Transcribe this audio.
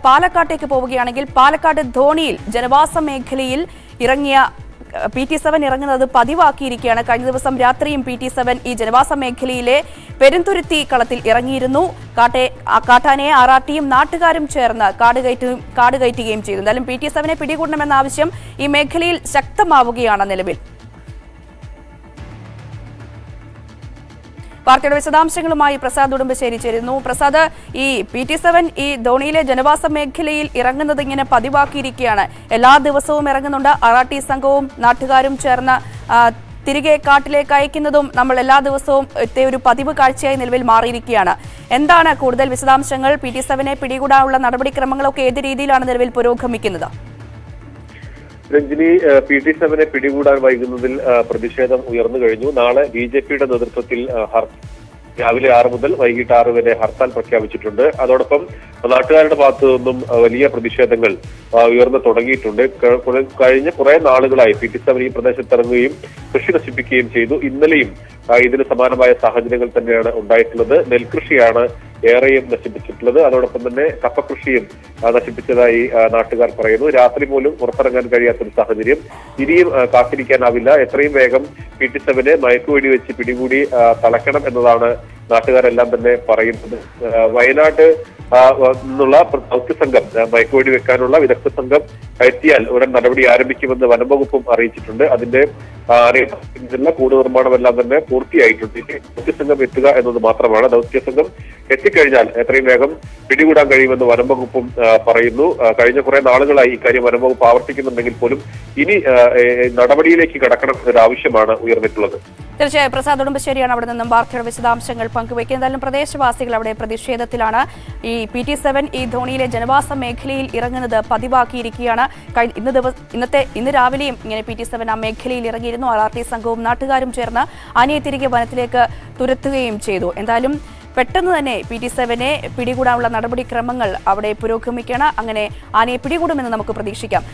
പാലക്കാട്ടേക്ക് പോവുകയാണെങ്കിൽ പാലക്കാട് ധോണിയിൽ ജനവാസ മേഖലയിൽ ഇറങ്ങിയ പി ടി സെവൻ ഇറങ്ങുന്നത് പതിവാക്കിയിരിക്കുകയാണ് കഴിഞ്ഞ ദിവസം രാത്രിയും പി ടി സെവൻ ഈ ജനവാസ മേഖലയിലെ പെരുന്തുരുത്തി കളത്തിൽ ഇറങ്ങിയിരുന്നു കാട്ടെ ആ കാട്ടാനയെ ആറാട്ടിയും നാട്ടുകാരും ചേർന്ന് കാട് കയറ്റുകയും കാട് കയറ്റുകയും ചെയ്തു എന്തായാലും പി ടി സെവനെ പിടികൂടണമെന്ന ആവശ്യം ഈ മേഖലയിൽ ശക്തമാവുകയാണ് നിലവിൽ വാർത്തയുടെ വിശദാംശങ്ങളുമായി പ്രസാദ് ഉടുമ്പശ്ശേരി ചേരുന്നു പ്രസാദ് ഈ പി ടി സെവൻ ഈ ധോണിയിലെ ജനവാസ മേഖലയിൽ ഇറങ്ങുന്നത് ഇങ്ങനെ പതിവാക്കിയിരിക്കുകയാണ് എല്ലാ ദിവസവും ഇറങ്ങുന്നുണ്ട് അറാട്ടി സംഘവും നാട്ടുകാരും ചേർന്ന് ആ, തിരികെ കാട്ടിലേക്ക് അയക്കുന്നതും നമ്മൾ എല്ലാ ദിവസവും എത്തിയ ഒരു പതിവ് കാഴ്ചയായി നിലവിൽ മാറിയിരിക്കുകയാണ് എന്താണ് കൂടുതൽ വിശദാംശങ്ങൾ പി ടി സെവനെ പിടികൂടാനുള്ള നടപടിക്രമങ്ങളൊക്കെ ഏത് രീതിയിലാണ് നിലവിൽ പുരോഗമിക്കുന്നത് രഞ്ജിനി ഏഹ്, പി ടി സെവനെ പിടികൂടാൻ വൈകുന്നതിൽ ഏഹ്, പ്രതിഷേധം ഉയർന്നു കഴിഞ്ഞു നാളെ ബി ജെ പിയുടെ നേതൃത്വത്തിൽ ഏഹ്, ഹർ രാവിലെ ആറ് മുതൽ വൈകിട്ട് ആറ് വരെ ഹർത്താൽ പ്രഖ്യാപിച്ചിട്ടുണ്ട് അതോടൊപ്പം നാട്ടുകാരുടെ ഭാഗത്തു നിന്നും ഏഹ്, വലിയ പ്രതിഷേധങ്ങൾ ഏഹ്, ഉയർന്നു തുടങ്ങിയിട്ടുണ്ട് ക- കുറെ- കഴിഞ്ഞ കുറെ നാളുകളായി പി ടി സെവൻ ഈ പ്രദേശത്ത് ഇറങ്ങുകയും കൃഷി നശിപ്പിക്കുകയും ചെയ്തു ഇന്നലെയും ആ, ഇതിന് സമാനമായ സാഹചര്യങ്ങൾ തന്നെയാണ് ഉണ്ടായിട്ടുള്ളത് നെൽകൃഷിയാണ് ഏറെയും നശിപ്പിച്ചിട്ടുള്ളത് അതോടൊപ്പം തന്നെ കപ്പകൃഷിയും ആ, നശിപ്പിച്ചതായി ആ, നാട്ടുകാർ പറയുന്നു രാത്രി പോലും പുറത്തിറങ്ങാൻ കഴിയാത്തൊരു സാഹചര്യം ഇനിയും ആ, കാത്തിരിക്കാനാവില്ല എത്രയും വേഗം പി ടി സെവനെ മയക്കുവെടി വെച്ച് പിടികൂടി ആ, തളയ്ക്കണം എന്നതാണ് നാട്ടുകാരെല്ലാം തന്നെ പറയുന്നത് ആ, വയനാട് ആ, വ- നിന്നുള്ള ദൗത്യ സംഘം ആ, മയക്കുവെടി വെക്കാനുള്ള വിദഗ്ധ സംഘം എത്തിയാൽ ഉടൻ നടപടി ആരംഭിക്കുമെന്ന് വനംവകുപ്പും അറിയിച്ചിട്ടുണ്ട് അതിന്റെ ആ, അറിയിച്ചിട്ടുള്ള കൂട് നിർമ്മാണമെല്ലാം തന്നെ പൂർത്തിയായിട്ടുണ്ട് ഇനി ദൗത്യസംഘം എത്തുക എന്നത് മാത്രമാണ് ദൗത്യസംഘം എത്തിക്കഴിഞ്ഞാൽ എത്രയും വേഗം പിടികൂടാൻ കഴിയുമെന്ന് വനംവകുപ്പും ആ, പറയുന്നു ആ, കഴിഞ്ഞ കുറെ നാളുകളായി ഇക്കാര്യം വനംവകുപ്പ് ആവർത്തിക്കുന്നുണ്ടെങ്കിൽ പോലും ഇനി ആ, ഏ, നടപടിയിലേക്ക് കടക്കണം എന്നൊരു ആവശ്യമാണ് ഉയർന്നിട്ടുള്ളത് തീർച്ചയായും പ്രസാദ് ഉടുമ്പശ്ശേരിയാണ് അവിടെ നിന്നും വാർത്തയുടെ വിശദാംശങ്ങൾ പങ്കുവയ്ക്കുന്നത് എന്തായാലും പ്രദേശവാസികൾ അവിടെ പ്രതിഷേധത്തിലാണ് ഈ പി ടി സെവൻ ഈ ധോണിയിലെ ജനവാസ മേഖലയിൽ ഇറങ്ങുന്നത് പതിവാക്കിയിരിക്കുകയാണ് കഴി- ഇന്ന് ദിവസം ഇന്നത്തെ ഇന്ന് രാവിലെയും ഇങ്ങനെ പി ടി സെവൻ ആ മേഖലയിൽ ഇറങ്ങിയിരുന്നു ആർ ആർ ടി സംഘവും നാട്ടുകാരും ചേർന്ന് ആനയെ തിരികെ വനത്തിലേക്ക് തുരത്തുകയും ചെയ്തു എന്തായാലും പെട്ടെന്ന് തന്നെ പി ടി സെവനെ പിടികൂടാനുള്ള നടപടിക്രമങ്ങൾ അവിടെ പുരോഗമിക്കണം അങ്ങനെ ആനയെ പിടികൂടുമെന്ന് നമുക്ക് പ്രതീക്ഷിക്കാം